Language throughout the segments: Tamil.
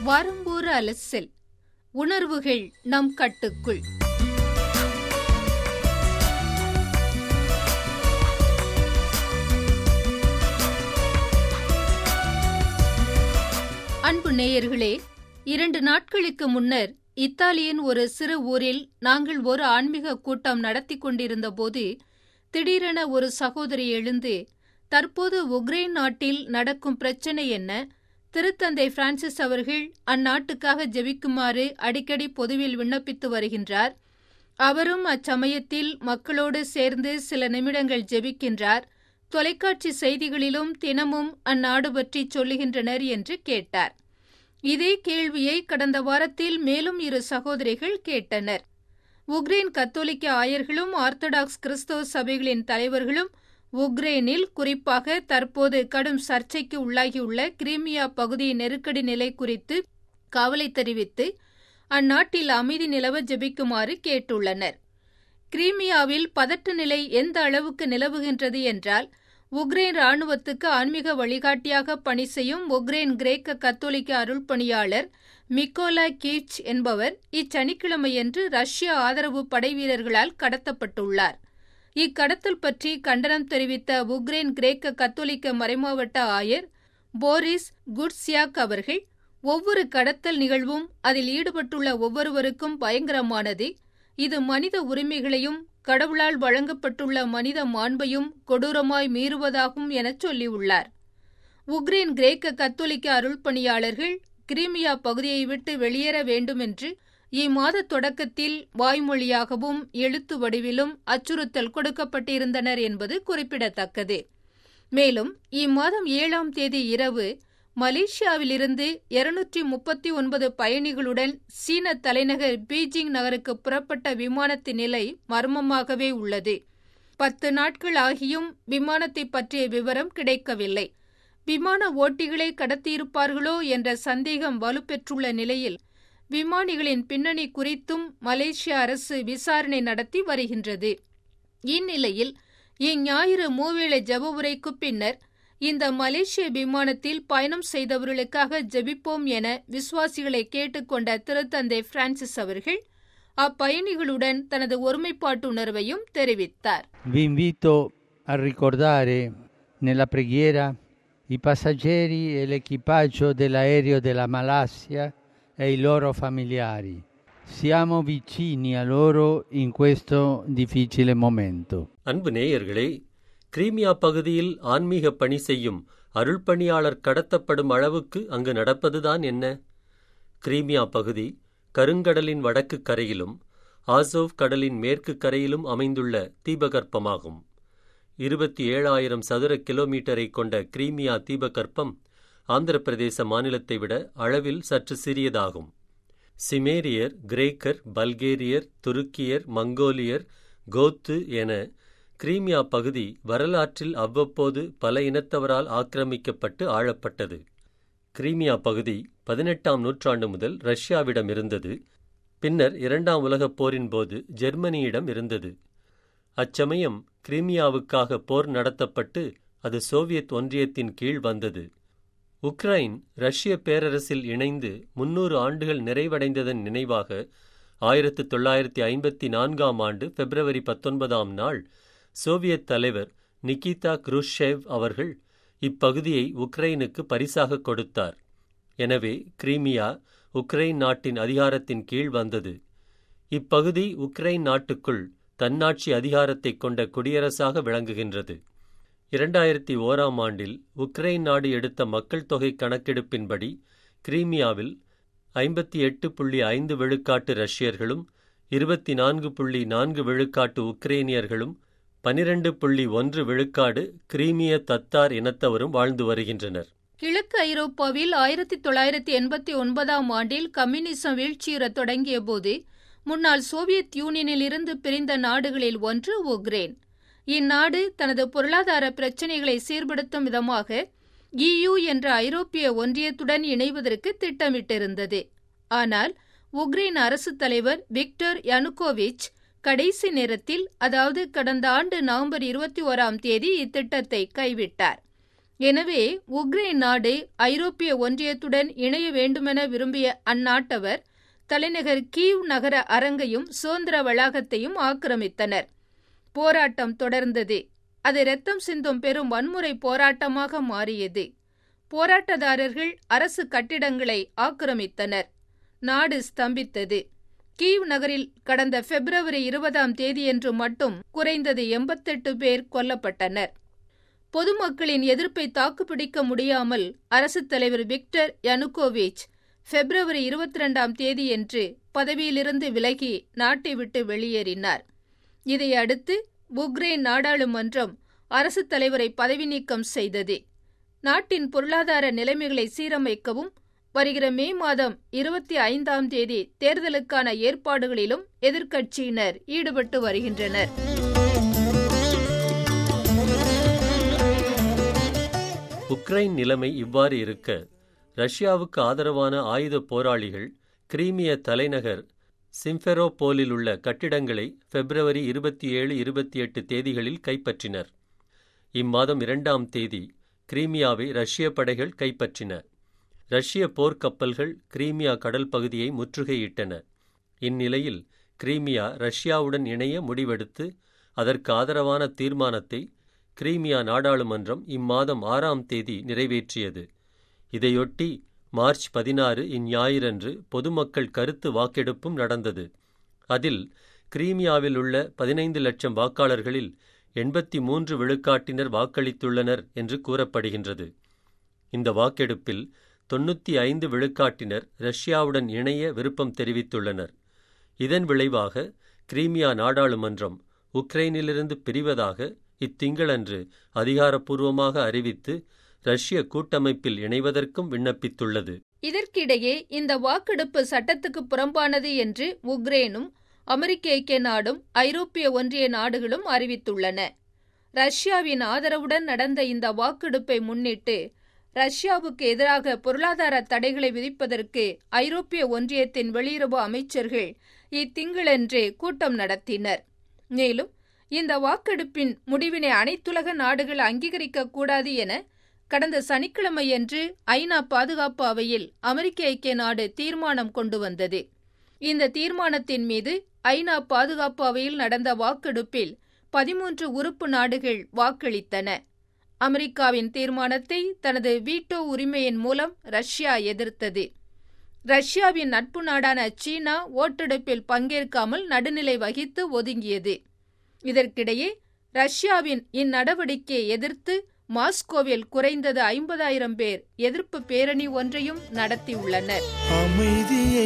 வரம்பூர் அலசல் உணர்வுகள் நம் கட்டுக்குள் அன்பு நேயர்களே இரண்டு நாட்களுக்கு முன்னர் இத்தாலியின் ஒரு சிறு ஊரில் நாங்கள் ஒரு ஆன்மீக கூட்டம் நடத்தி கொண்டிருந்த போது திடீரென ஒரு சகோதரி எழுந்து தற்போது உக்ரைன் நாட்டில் நடக்கும் பிரச்சனை என்ன திருத்தந்தை பிரான்சிஸ் அவர்கள் அந்நாட்டுக்காக ஜெபிக்குமாறு அடிக்கடி பொதுவில் விண்ணப்பித்து வருகின்றார் அவரும் அச்சமயத்தில் மக்களோடு சேர்ந்து சில நிமிடங்கள் ஜெபிக்கின்றார் தொலைக்காட்சி செய்திகளிலும் தினமும் அந்நாடு பற்றி சொல்லுகின்றனர் என்று கேட்டார் இதே கேள்வியை கடந்த வாரத்தில் மேலும் இரு சகோதரிகள் கேட்டனர் உக்ரைன் கத்தோலிக்க ஆயர்களும் ஆர்த்தடாக்ஸ் கிறிஸ்தவ சபைகளின் தலைவர்களும் உக்ரைனில் குறிப்பாக தற்போது கடும் சர்ச்சைக்கு உள்ளாகியுள்ள கிரீமியா பகுதியின் நெருக்கடி நிலை குறித்து கவலை தெரிவித்து அந்நாட்டில் அமைதி நிலவ ஜெபிக்குமாறு கேட்டுள்ளனர் கிரீமியாவில் பதட்ட நிலை எந்த அளவுக்கு நிலவுகின்றது என்றால் உக்ரைன் ராணுவத்துக்கு ஆன்மீக வழிகாட்டியாக பணி செய்யும் உக்ரைன் கிரேக்க கத்தோலிக்க அருள் பணியாளர் மிக்கோலா கீச் என்பவர் இச்சனிக்கிழமையன்று ரஷ்ய ஆதரவு படைவீரர்களால் கடத்தப்பட்டுள்ளார் இக்கடத்தல் பற்றி கண்டனம் தெரிவித்த உக்ரைன் கிரேக்க கத்தோலிக்க மறைமாவட்ட ஆயர் போரிஸ் குட்ஸ்யாக் அவர்கள் ஒவ்வொரு கடத்தல் நிகழ்வும் அதில் ஈடுபட்டுள்ள ஒவ்வொருவருக்கும் பயங்கரமானது இது மனித உரிமைகளையும் கடவுளால் வழங்கப்பட்டுள்ள மனித மாண்பையும் கொடூரமாய் மீறுவதாகும் எனச் சொல்லியுள்ளார் உக்ரைன் கிரேக்க கத்தோலிக்க அருள் பணியாளர்கள் கிரீமியா பகுதியை விட்டு வெளியேற வேண்டும் என்று இம்மாத தொடக்கத்தில் வாய்மொழியாகவும் எழுத்து வடிவிலும் அச்சுறுத்தல் கொடுக்கப்பட்டிருந்தனர் என்பது குறிப்பிடத்தக்கது மேலும் இம்மாதம் ஏழாம் தேதி இரவு மலேசியாவிலிருந்து இருநூற்றி முப்பத்தி ஒன்பது பயணிகளுடன் சீன தலைநகர் பீஜிங் நகருக்கு புறப்பட்ட விமானத்தின் நிலை மர்மமாகவே உள்ளது பத்து நாட்கள் ஆகியும் விமானத்தை பற்றிய விவரம் கிடைக்கவில்லை விமான ஓட்டிகளை கடத்தியிருப்பார்களோ என்ற சந்தேகம் வலுப்பெற்றுள்ள நிலையில் விமானிகளின் பின்னணி குறித்தும் மலேசிய அரசு விசாரணை நடத்தி வருகின்றது இந்நிலையில் இஞ்ஞாயிறு மூவேளை ஜப உரைக்கு பின்னர் இந்த மலேசிய விமானத்தில் பயணம் செய்தவர்களுக்காக ஜெபிப்போம் என விசுவாசிகளை கேட்டுக்கொண்ட திருத்தந்தை பிரான்சிஸ் அவர்கள் அப்பயணிகளுடன் தனது ஒருமைப்பாட்டு உணர்வையும் தெரிவித்தார் Vi invito a ricordare nella preghiera i passeggeri e l'equipaggio dell'aereo della Malassia e i loro familiari. Siamo vicini a loro in questo difficile momento. அன்பு நேயர்களே கிரீமியா பகுதியில் ஆன்மீக பணி செய்யும் அருள்பணியாளர் கடத்தப்படும் அளவுக்கு அங்கு நடப்பதுதான் என்ன கிரீமியா பகுதி கருங்கடலின் வடக்கு கரையிலும் ஆசோவ் கடலின் மேற்கு கரையிலும் அமைந்துள்ள தீபகற்பமாகும் இருபத்தி ஏழாயிரம் சதுர கிலோமீட்டரை கொண்ட கிரீமியா தீபகற்பம் ஆந்திர பிரதேச மாநிலத்தை விட அளவில் சற்று சிறியதாகும் சிமேரியர் கிரேக்கர் பல்கேரியர் துருக்கியர் மங்கோலியர் கோத்து என கிரீமியா பகுதி வரலாற்றில் அவ்வப்போது பல இனத்தவரால் ஆக்கிரமிக்கப்பட்டு ஆளப்பட்டது கிரீமியா பகுதி பதினெட்டாம் நூற்றாண்டு முதல் ரஷ்யாவிடம் இருந்தது பின்னர் இரண்டாம் உலகப் போரின் போது ஜெர்மனியிடம் இருந்தது அச்சமயம் கிரீமியாவுக்காக போர் நடத்தப்பட்டு அது சோவியத் ஒன்றியத்தின் கீழ் வந்தது உக்ரைன் ரஷ்ய பேரரசில் இணைந்து முன்னூறு ஆண்டுகள் நிறைவடைந்ததன் நினைவாக ஆயிரத்து தொள்ளாயிரத்தி ஐம்பத்தி நான்காம் ஆண்டு பிப்ரவரி பத்தொன்பதாம் நாள் சோவியத் தலைவர் நிகிதா குருஷேவ் அவர்கள் இப்பகுதியை உக்ரைனுக்கு பரிசாக கொடுத்தார் எனவே கிரீமியா உக்ரைன் நாட்டின் அதிகாரத்தின் கீழ் வந்தது இப்பகுதி உக்ரைன் நாட்டுக்குள் தன்னாட்சி அதிகாரத்தை கொண்ட குடியரசாக விளங்குகின்றது இரண்டாயிரத்தி ஓராம் ஆண்டில் உக்ரைன் நாடு எடுத்த மக்கள் தொகை கணக்கெடுப்பின்படி கிரீமியாவில் ஐம்பத்தி எட்டு புள்ளி ஐந்து விழுக்காட்டு ரஷ்யர்களும் இருபத்தி நான்கு புள்ளி நான்கு விழுக்காட்டு உக்ரைனியர்களும் பனிரெண்டு புள்ளி ஒன்று விழுக்காடு கிரீமிய தத்தார் இனத்தவரும் வாழ்ந்து வருகின்றனர் கிழக்கு ஐரோப்பாவில் ஆயிரத்தி தொள்ளாயிரத்தி எண்பத்தி ஒன்பதாம் ஆண்டில் கம்யூனிசம் வீழ்ச்சியுறத் தொடங்கிய போது முன்னாள் சோவியத் யூனியனில் இருந்து பிரிந்த நாடுகளில் ஒன்று உக்ரைன் இந்நாடு தனது பொருளாதார பிரச்சினைகளை சீர்படுத்தும் விதமாக இயு என்ற ஐரோப்பிய ஒன்றியத்துடன் இணைவதற்கு திட்டமிட்டிருந்தது ஆனால் உக்ரைன் அரசு தலைவர் விக்டர் யனுகோவிச் கடைசி நேரத்தில் அதாவது கடந்த ஆண்டு நவம்பர் இருபத்தி ஓராம் தேதி இத்திட்டத்தை கைவிட்டார் எனவே உக்ரைன் நாடு ஐரோப்பிய ஒன்றியத்துடன் இணைய வேண்டுமென விரும்பிய அந்நாட்டவர் தலைநகர் கீவ் நகர அரங்கையும் சுதந்திர வளாகத்தையும் ஆக்கிரமித்தனர் போராட்டம் தொடர்ந்தது அது இரத்தம் சிந்தும் பெரும் வன்முறை போராட்டமாக மாறியது போராட்டதாரர்கள் அரசு கட்டிடங்களை ஆக்கிரமித்தனர் நாடு ஸ்தம்பித்தது கீவ் நகரில் கடந்த பிப்ரவரி இருபதாம் தேதியன்று மட்டும் குறைந்தது எண்பத்தெட்டு பேர் கொல்லப்பட்டனர் பொதுமக்களின் எதிர்ப்பை தாக்குப்பிடிக்க முடியாமல் அரசுத் தலைவர் விக்டர் யனுகோவிச் பிப்ரவரி இருபத்தி ரெண்டாம் தேதியன்று பதவியிலிருந்து விலகி நாட்டை விட்டு வெளியேறினார் இதையடுத்து உக்ரைன் நாடாளுமன்றம் அரசுத் தலைவரை பதவி நீக்கம் செய்தது நாட்டின் பொருளாதார நிலைமைகளை சீரமைக்கவும் வருகிற மே மாதம் இருபத்தி ஐந்தாம் தேதி தேர்தலுக்கான ஏற்பாடுகளிலும் எதிர்க்கட்சியினர் ஈடுபட்டு வருகின்றனர் உக்ரைன் நிலைமை இவ்வாறு இருக்க ரஷ்யாவுக்கு ஆதரவான ஆயுத போராளிகள் கிரீமிய தலைநகர் சிம்ஃபெரோபோலில் உள்ள கட்டிடங்களை பிப்ரவரி இருபத்தி ஏழு இருபத்தி எட்டு தேதிகளில் கைப்பற்றினர் இம்மாதம் இரண்டாம் தேதி கிரீமியாவை ரஷ்ய படைகள் கைப்பற்றின ரஷ்ய போர்க்கப்பல்கள் கிரீமியா கடல் பகுதியை முற்றுகையிட்டன இந்நிலையில் கிரீமியா ரஷ்யாவுடன் இணைய முடிவெடுத்து அதற்கு ஆதரவான தீர்மானத்தை கிரீமியா நாடாளுமன்றம் இம்மாதம் ஆறாம் தேதி நிறைவேற்றியது இதையொட்டி மார்ச் பதினாறு இந்ஞாயிறன்று பொதுமக்கள் கருத்து வாக்கெடுப்பும் நடந்தது அதில் கிரீமியாவில் உள்ள பதினைந்து லட்சம் வாக்காளர்களில் எண்பத்தி மூன்று விழுக்காட்டினர் வாக்களித்துள்ளனர் என்று கூறப்படுகின்றது இந்த வாக்கெடுப்பில் தொண்ணூற்றி ஐந்து விழுக்காட்டினர் ரஷ்யாவுடன் இணைய விருப்பம் தெரிவித்துள்ளனர் இதன் விளைவாக கிரீமியா நாடாளுமன்றம் உக்ரைனிலிருந்து பிரிவதாக இத்திங்களன்று அதிகாரப்பூர்வமாக அறிவித்து ரஷ்ய கூட்டமைப்பில் இணைவதற்கும் விண்ணப்பித்துள்ளது இதற்கிடையே இந்த வாக்கெடுப்பு சட்டத்துக்கு புறம்பானது என்று உக்ரைனும் அமெரிக்க ஐக்கிய நாடும் ஐரோப்பிய ஒன்றிய நாடுகளும் அறிவித்துள்ளன ரஷ்யாவின் ஆதரவுடன் நடந்த இந்த வாக்கெடுப்பை முன்னிட்டு ரஷ்யாவுக்கு எதிராக பொருளாதார தடைகளை விதிப்பதற்கு ஐரோப்பிய ஒன்றியத்தின் வெளியுறவு அமைச்சர்கள் இத்திங்களன்று கூட்டம் நடத்தினர் மேலும் இந்த வாக்கெடுப்பின் முடிவினை அனைத்துலக நாடுகள் அங்கீகரிக்க கூடாது என கடந்த சனிக்கிழமையன்று ஐநா பாதுகாப்பு அவையில் அமெரிக்க ஐக்கிய நாடு தீர்மானம் கொண்டு வந்தது இந்த தீர்மானத்தின் மீது ஐநா பாதுகாப்பு அவையில் நடந்த வாக்கெடுப்பில் பதிமூன்று உறுப்பு நாடுகள் வாக்களித்தன அமெரிக்காவின் தீர்மானத்தை தனது வீட்டோ உரிமையின் மூலம் ரஷ்யா எதிர்த்தது ரஷ்யாவின் நட்பு நாடான சீனா ஓட்டெடுப்பில் பங்கேற்காமல் நடுநிலை வகித்து ஒதுங்கியது இதற்கிடையே ரஷ்யாவின் இந்நடவடிக்கையை எதிர்த்து மாஸ்கோவில் குறைந்தது ஐம்பதாயிரம் பேர் எதிர்ப்பு பேரணி ஒன்றையும் நடத்தியுள்ளனர் அமைதியை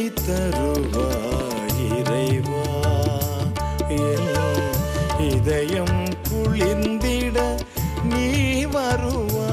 தருவாய் இறைவா என் இதயம் குளிர்ந்திட நீ வருவாய்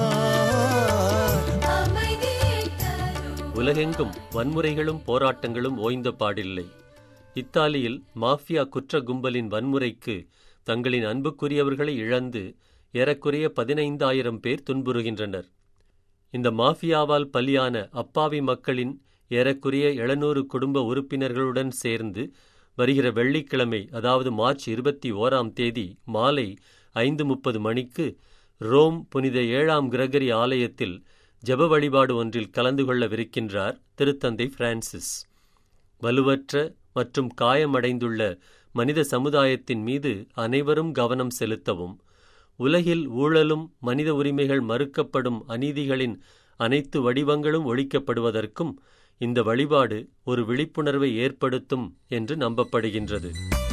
உலகெங்கும் வன்முறைகளும் போராட்டங்களும் ஓய்ந்த பாடில்லை இத்தாலியில் மாஃபியா குற்ற கும்பலின் வன்முறைக்கு தங்களின் அன்புக்குரியவர்களை இழந்து ஏறக்குறைய பதினைந்தாயிரம் பேர் துன்புறுகின்றனர் இந்த மாஃபியாவால் பலியான அப்பாவி மக்களின் ஏறக்குறைய எழுநூறு குடும்ப உறுப்பினர்களுடன் சேர்ந்து வருகிற வெள்ளிக்கிழமை அதாவது மார்ச் இருபத்தி ஓராம் தேதி மாலை ஐந்து முப்பது மணிக்கு ரோம் புனித ஏழாம் கிரகரி ஆலயத்தில் ஜெப வழிபாடு ஒன்றில் கலந்து கொள்ளவிருக்கின்றார் திருத்தந்தை பிரான்சிஸ் வலுவற்ற மற்றும் காயமடைந்துள்ள மனித சமுதாயத்தின் மீது அனைவரும் கவனம் செலுத்தவும் உலகில் ஊழலும் மனித உரிமைகள் மறுக்கப்படும் அநீதிகளின் அனைத்து வடிவங்களும் ஒழிக்கப்படுவதற்கும் இந்த வழிபாடு ஒரு விழிப்புணர்வை ஏற்படுத்தும் என்று நம்பப்படுகின்றது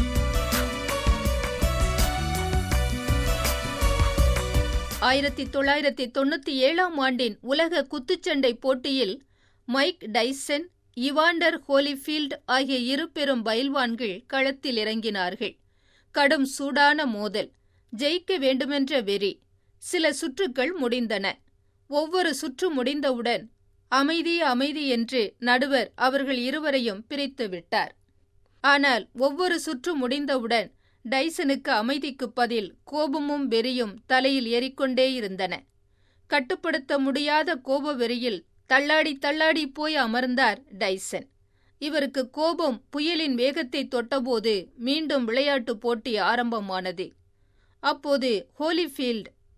ஆயிரத்தி தொள்ளாயிரத்தி தொண்ணூத்தி ஏழாம் ஆண்டின் உலக குத்துச்சண்டை போட்டியில் மைக் டைசன் இவாண்டர் ஹோலிஃபீல்ட் ஆகிய இரு பெரும் பயில்வான்கள் களத்தில் இறங்கினார்கள் கடும் சூடான மோதல் ஜெயிக்க வேண்டுமென்ற வெறி சில சுற்றுக்கள் முடிந்தன ஒவ்வொரு சுற்று முடிந்தவுடன் அமைதி அமைதி என்று நடுவர் அவர்கள் இருவரையும் பிரித்து விட்டார் ஆனால் ஒவ்வொரு சுற்று முடிந்தவுடன் டைசனுக்கு அமைதிக்கு பதில் கோபமும் வெறியும் தலையில் ஏறிக்கொண்டே இருந்தன கட்டுப்படுத்த முடியாத கோப வெறியில் தள்ளாடி தள்ளாடி போய் அமர்ந்தார் டைசன் இவருக்கு கோபம் புயலின் வேகத்தை தொட்டபோது மீண்டும் விளையாட்டு போட்டி ஆரம்பமானது அப்போது ஹோலிஃபீல்ட்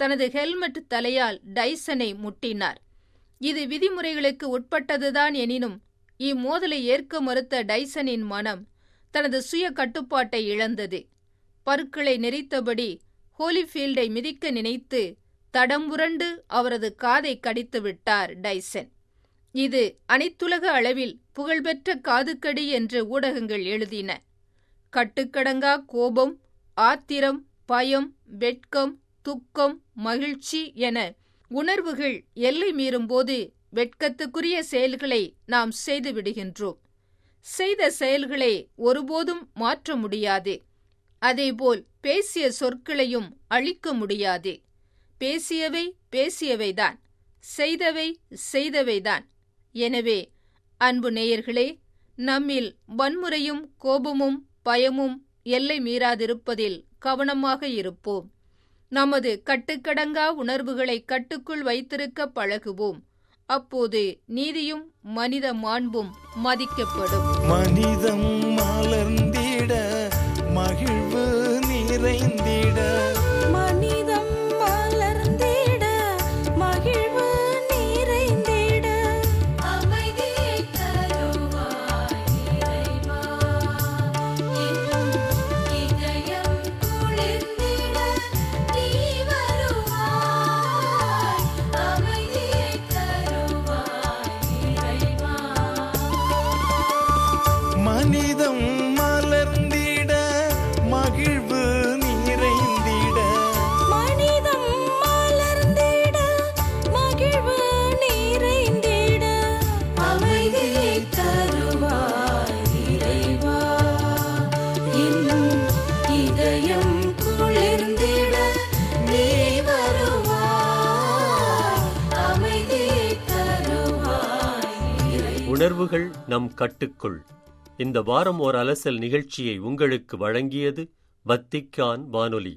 தனது ஹெல்மெட் தலையால் டைசனை முட்டினார் இது விதிமுறைகளுக்கு உட்பட்டதுதான் எனினும் இம்மோதலை ஏற்க மறுத்த டைசனின் மனம் தனது சுய கட்டுப்பாட்டை இழந்தது பருக்களை நெறித்தபடி ஹோலிஃபீல்டை மிதிக்க நினைத்து தடம் புரண்டு அவரது காதை கடித்து விட்டார் டைசன் இது அனைத்துலக அளவில் புகழ்பெற்ற காதுக்கடி என்று ஊடகங்கள் எழுதின கட்டுக்கடங்கா கோபம் ஆத்திரம் பயம் வெட்கம் துக்கம் மகிழ்ச்சி என உணர்வுகள் எல்லை மீறும்போது வெட்கத்துக்குரிய செயல்களை நாம் செய்து விடுகின்றோம் செய்த செயல்களை ஒருபோதும் மாற்ற முடியாது அதேபோல் பேசிய சொற்களையும் அழிக்க முடியாது பேசியவை பேசியவைதான் செய்தவை செய்தவைதான் எனவே அன்பு நேயர்களே நம்மில் வன்முறையும் கோபமும் பயமும் எல்லை மீறாதிருப்பதில் கவனமாக இருப்போம் நமது கட்டுக்கடங்கா உணர்வுகளை கட்டுக்குள் வைத்திருக்க பழகுவோம் அப்போது நீதியும் மனித மாண்பும் மதிக்கப்படும் மனிதம் மலர்ந்திட மகிழ்வு நிறைந்திட மனிதம் மலர்ந்திட மகிழ்வு நிறைந்திட அமைதியை தருவாய் இறைவா என் இதயம் குளிர்ந்திட நீ வருவாய் அமைதியை தருவாய் இறைவா மனிதம் மலர்ந்திட மகிழ்வு நிறைந்திட மனிதம் மலர்ந்திட மகிழ்வு நிறைந்திட அமைதியை தருவாய் இறைவா என் இதயம் குளிர்ந்திட நீ வருவாய் அமைதியை தருவாய் இறைவா உணர்வுகள் நம் கட்டுக்குள் இந்த வாரம் ஓர் அலசல் நிகழ்ச்சியை உங்களுக்கு வழங்கியது வத்திக்கான் வானொலி